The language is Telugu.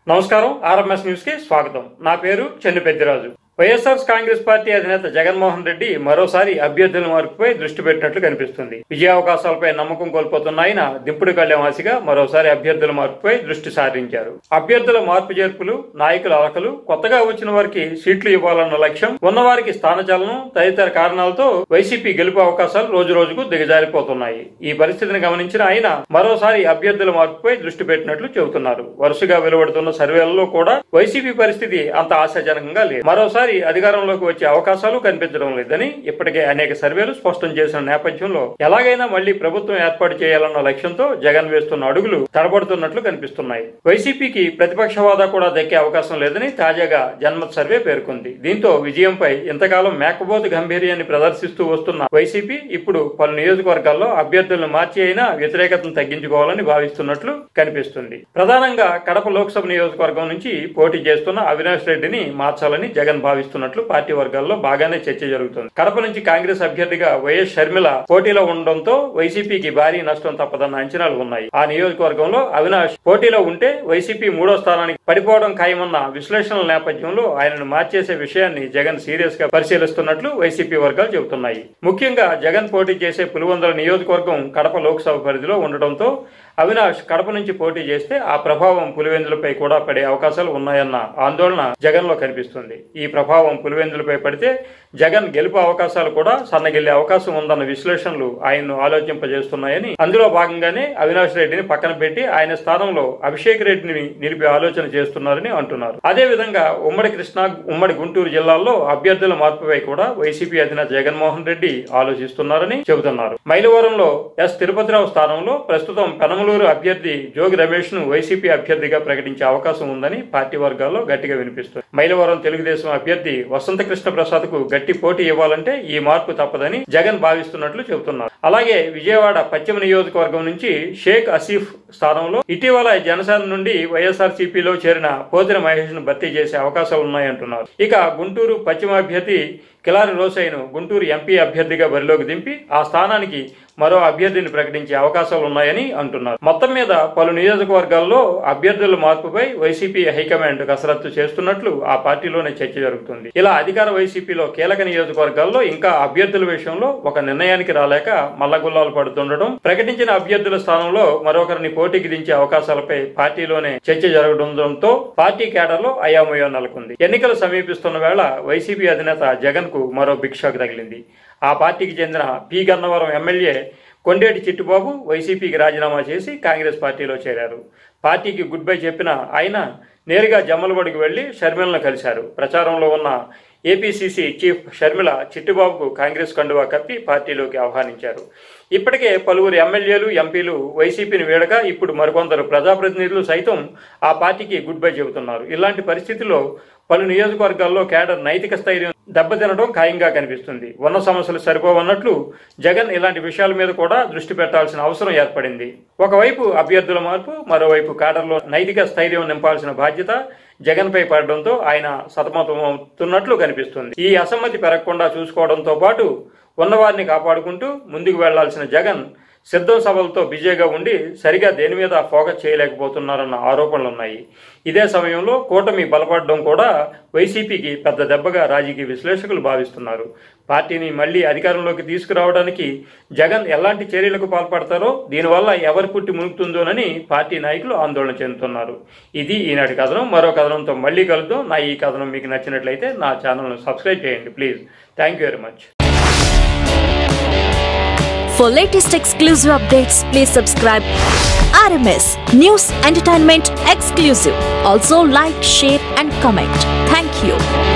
నమస్కారం ఆర్ఎంఎస్ న్యూస్ కి స్వాగతం నా పేరు చెన్ను పెద్దిరాజు వైఎస్ఆర్ కాంగ్రెస్ పార్టీ అధినేత జగన్మోహన్ రెడ్డి మరోసారి అభ్యర్థుల మార్పుపై దృష్టి పెట్టినట్లు కనిపిస్తుంది విజయావకాశాలపై నమ్మకం కోల్పోతున్న ఆయన దింపుడు కళ్యాణవాసిగా మరోసారి అభ్యర్థుల మార్పుపై దృష్టి సారించారు అభ్యర్థుల మార్పు చేర్పులు నాయకుల అలకలు కొత్తగా వచ్చిన వారికి సీట్లు ఇవ్వాలన్న లక్ష్యం ఉన్నవారికి స్థానచలనం తదితర కారణాలతో వైసీపీ గెలుపు అవకాశాలు రోజు రోజుకు దిగజారిపోతున్నాయి ఈ పరిస్థితిని గమనించిన ఆయన మరోసారి అభ్యర్థుల మార్పుపై దృష్టి పెట్టినట్లు చెబుతున్నారు వరుసగా వెలువడుతున్న సర్వేలలో కూడా వైసీపీ పరిస్థితి అంత ఆశాజనకంగా లేదు మరోసారి అధికారంలోకి వచ్చే అవకాశాలు కనిపించడం లేదని ఇప్పటికే అనేక సర్వేలు స్పష్టం చేసిన నేపథ్యంలో ఎలాగైనా మళ్లీ ప్రభుత్వం ఏర్పాటు చేయాలన్న లక్ష్యంతో జగన్ వేస్తున్న అడుగులు తడబడుతున్నట్లు కనిపిస్తున్నాయి వైసీపీకి ప్రతిపక్ష హోదా కూడా దక్కే అవకాశం లేదని తాజాగా జన్మత్ సర్వే పేర్కొంది దీంతో విజయంపై ఇంతకాలం మేకపోతు గంభీర్యాన్ని ప్రదర్శిస్తూ వస్తున్న వైసీపీ ఇప్పుడు పలు నియోజకవర్గాల్లో అభ్యర్థులను మార్చి అయినా వ్యతిరేకతను తగ్గించుకోవాలని భావిస్తున్నట్లు కనిపిస్తుంది ప్రధానంగా కడప లోక్సభ నియోజకవర్గం నుంచి పోటీ చేస్తున్న అవినాష్ రెడ్డిని మార్చాలని జగన్ భావిస్తున్నట్లు పార్టీ వర్గాల్లో బాగానే చర్చ జరుగుతుంది కడప నుంచి కాంగ్రెస్ అభ్యర్థిగా వైఎస్ షర్మిల పోటీలో ఉండడంతో వైసీపీకి భారీ నష్టం తప్పదన్న అంచనాలు ఉన్నాయి ఆ నియోజకవర్గంలో అవినాష్ పోటీలో ఉంటే వైసీపీ మూడో స్థానానికి పడిపోవడం ఖాయమన్న విశ్లేషణల నేపథ్యంలో ఆయనను మార్చేసే విషయాన్ని జగన్ సీరియస్ గా పరిశీలిస్తున్నట్లు వైసీపీ వర్గాలు చెబుతున్నాయి ముఖ్యంగా జగన్ పోటీ చేసే పులివందల నియోజకవర్గం కడప లోక్సభ పరిధిలో ఉండడంతో అవినాష్ కడప నుంచి పోటీ చేస్తే ఆ ప్రభావం పులివెందులపై కూడా పడే అవకాశాలు ఉన్నాయన్న ఆందోళన జగన్ లో కనిపిస్తుంది ఈ ప్రభావం పులివెందులపై పడితే జగన్ గెలుపు అవకాశాలు కూడా సన్నగిల్లే అవకాశం ఉందన్న విశ్లేషణలు ఆయన్ను ఆలోచింపజేస్తున్నాయని అందులో భాగంగానే అవినాష్ రెడ్డిని పక్కన పెట్టి ఆయన స్థానంలో అభిషేక్ రెడ్డిని నిలిపే ఆలోచన చేస్తున్నారని అంటున్నారు అదే విధంగా ఉమ్మడి కృష్ణా ఉమ్మడి గుంటూరు జిల్లాల్లో అభ్యర్థుల మార్పుపై కూడా వైసీపీ అధినేత జగన్మోహన్ రెడ్డి ఆలోచిస్తున్నారని చెబుతున్నారు మైలవరంలో ఎస్ తిరుపతిరావు స్థానంలో ప్రస్తుతం పెనమలూరు అభ్యర్థి జోగి రమేష్ ను వైసీపీ అభ్యర్థిగా ప్రకటించే అవకాశం ఉందని పార్టీ వర్గాల్లో గట్టిగా వినిపిస్తుంది మైలవరం తెలుగుదేశం అభ్యర్థి వసంత కృష్ణ ప్రసాద్ కు గట్టి పోటీ ఇవ్వాలంటే ఈ మార్పు తప్పదని జగన్ భావిస్తున్నట్లు చెబుతున్నారు అలాగే విజయవాడ పశ్చిమ నియోజకవర్గం నుంచి షేక్ అసీఫ్ స్థానంలో ఇటీవల జనసేన నుండి వైఎస్ఆర్ సిపిలో చేరిన పోతిన మహేష్ ను భర్తీ చేసే అవకాశాలు ఉన్నాయంటున్నారు ఇక గుంటూరు పశ్చిమ అభ్యర్థి కిలారి రోసైను గుంటూరు ఎంపీ అభ్యర్థిగా బరిలోకి దింపి ఆ స్థానానికి మరో అభ్యర్థిని ప్రకటించే అవకాశాలు ఉన్నాయని అంటున్నారు మొత్తం మీద పలు నియోజకవర్గాల్లో అభ్యర్థుల మార్పుపై వైసీపీ హైకమాండ్ కసరత్తు చేస్తున్నట్లు ఆ పార్టీలోనే చర్చ జరుగుతుంది ఇలా అధికార వైసీపీలో కీలక నియోజకవర్గాల్లో ఇంకా అభ్యర్థుల విషయంలో ఒక నిర్ణయానికి రాలేక మల్లగుల్లాలు పడుతుండడం ప్రకటించిన అభ్యర్థుల స్థానంలో మరొకరిని పోటీకి దించే అవకాశాలపై పార్టీలోనే చర్చ జరగడంతో పార్టీ కేడర్లో అయామయం నెలకొంది ఎన్నికలు సమీపిస్తున్న వేళ వైసీపీ అధినేత జగన్ కు మరో బిగ్ షాక్ తగిలింది ఆ పార్టీకి చెందిన పి గన్నవరం ఎమ్మెల్యే కొండేటి చిట్టుబాబు వైసీపీకి రాజీనామా చేసి కాంగ్రెస్ పార్టీలో చేరారు పార్టీకి గుడ్ బై చెప్పిన ఆయన నేరుగా జమ్మలబడికి వెళ్లి షర్మిలను కలిశారు ప్రచారంలో ఉన్న ఏపీసీసీ చీఫ్ షర్మిల చిట్టుబాబుకు కాంగ్రెస్ కండువా కప్పి పార్టీలోకి ఆహ్వానించారు ఇప్పటికే పలువురు ఎమ్మెల్యేలు ఎంపీలు వైసీపీని వీడగా ఇప్పుడు మరికొందరు ప్రజాప్రతినిధులు సైతం ఆ పార్టీకి గుడ్ బై చెబుతున్నారు ఇలాంటి పరిస్థితుల్లో పలు నియోజకవర్గాల్లో కేడర్ నైతిక స్థైర్యం దెబ్బతినడం ఖాయంగా కనిపిస్తుంది ఉన్న సమస్యలు సరిపోవన్నట్లు జగన్ ఇలాంటి విషయాల మీద కూడా దృష్టి పెట్టాల్సిన అవసరం ఏర్పడింది ఒకవైపు అభ్యర్థుల మార్పు మరోవైపు కేడర్లో నైతిక స్థైర్యం నింపాల్సిన బాధ్యత జగన్ పై పడడంతో ఆయన సతమతమవుతున్నట్లు కనిపిస్తుంది ఈ అసమ్మతి పెరగకుండా చూసుకోవడంతో పాటు ఉన్నవారిని కాపాడుకుంటూ ముందుకు వెళ్లాల్సిన జగన్ సిద్ధం సభలతో బిజీగా ఉండి సరిగా దేని మీద ఫోకస్ చేయలేకపోతున్నారన్న ఆరోపణలు ఉన్నాయి ఇదే సమయంలో కూటమి బలపడడం కూడా వైసీపీకి పెద్ద దెబ్బగా రాజకీయ విశ్లేషకులు భావిస్తున్నారు పార్టీని మళ్లీ అధికారంలోకి తీసుకురావడానికి జగన్ ఎలాంటి చర్యలకు పాల్పడతారో దీనివల్ల ఎవరి పుట్టి మునుగుతుందోనని పార్టీ నాయకులు ఆందోళన చెందుతున్నారు ఇది ఈనాటి కథనం మరో కథనంతో మళ్ళీ కలుద్దాం నా ఈ కథనం మీకు నచ్చినట్లయితే నా ఛానల్ను సబ్స్క్రైబ్ చేయండి please thank you very much For latest exclusive updates, please subscribe RMS News Entertainment Exclusive. Also like, share and comment. Thank you.